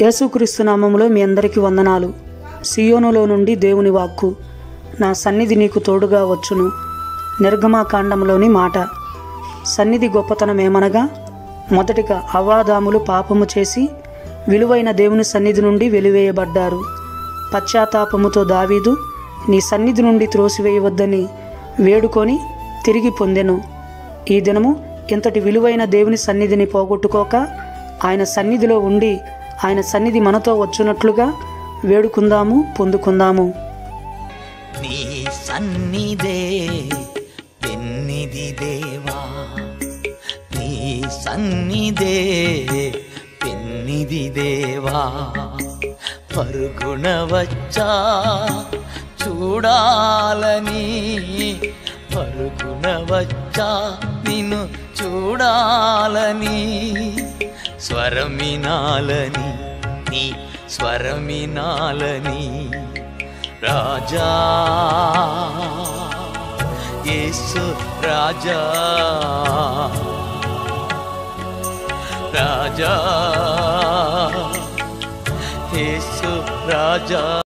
యేసుక్రీస్తు నామములో మీ అందరికీ వందనాలు సియోనులో నుండి దేవుని వాక్కు నా సన్నిధి నీకు తోడుగా వచ్చును నిర్గమాకాండంలోని మాట సన్నిధి గొప్పతనం ఏమనగా మొదటిగా అవాదాములు పాపము చేసి విలువైన దేవుని సన్నిధి నుండి వెలివేయబడ్డారు పశ్చాత్తాపముతో దావీదు నీ సన్నిధి నుండి త్రోసివేయవద్దని వేడుకొని తిరిగి పొందెను ఈ దినము ఇంతటి విలువైన దేవుని సన్నిధిని పోగొట్టుకోక ఆయన సన్నిధిలో ఉండి ఆయన సన్నిధి మనతో వచ్చునట్లుగా వేడుకుందాము పొందుకుందాము నీ సన్నిధే పెన్నిది దేవా నీ సన్నిధే పెన్నిది దేవా పరుగున వచ్చా చూడాలని పరుగున వచ్చా నిన్ను చూడాలని స్వరమినాలని నీ స్వరమినాలని రాజా యేసు రాజా రాజా యేసు రాజా